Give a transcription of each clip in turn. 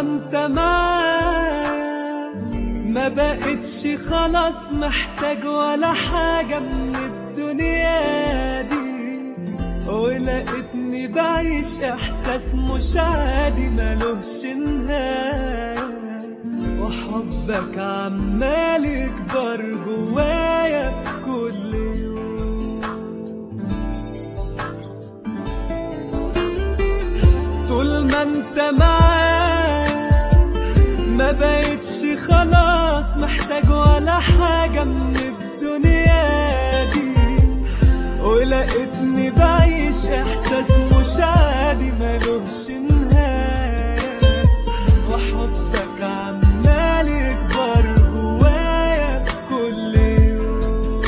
انت معاه ما بقتش خلاص محتاج ولا حاجة من الدنيا دي ولقيتني بعيش احساس مش عادي ملوش نهاية وحبك عمال يكبر جوايا في كل يوم طول ما انت معايا ما بقتش خلاص محتاج ولا حاجة من الدنيا دي ولقيتني بعيش احساس مش عادي ملوش نهاية وحبك عمال يكبر جوايا في كل يوم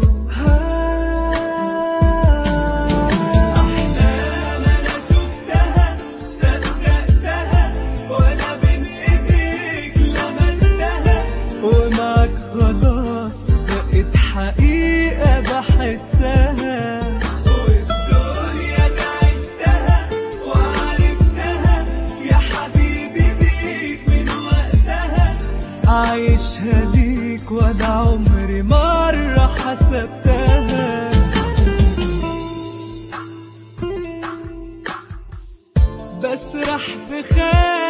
أحلام أنا شفتها صدقتها وأنا بين إيديك لمستها ومعك خلاص بقت حقيقة بحسها والدنيا أنا عشتها وعرفتها يا حبيبي بيك من وقتها عايشها ليك وأنا عمري مرة حسبتها بسرح بخيال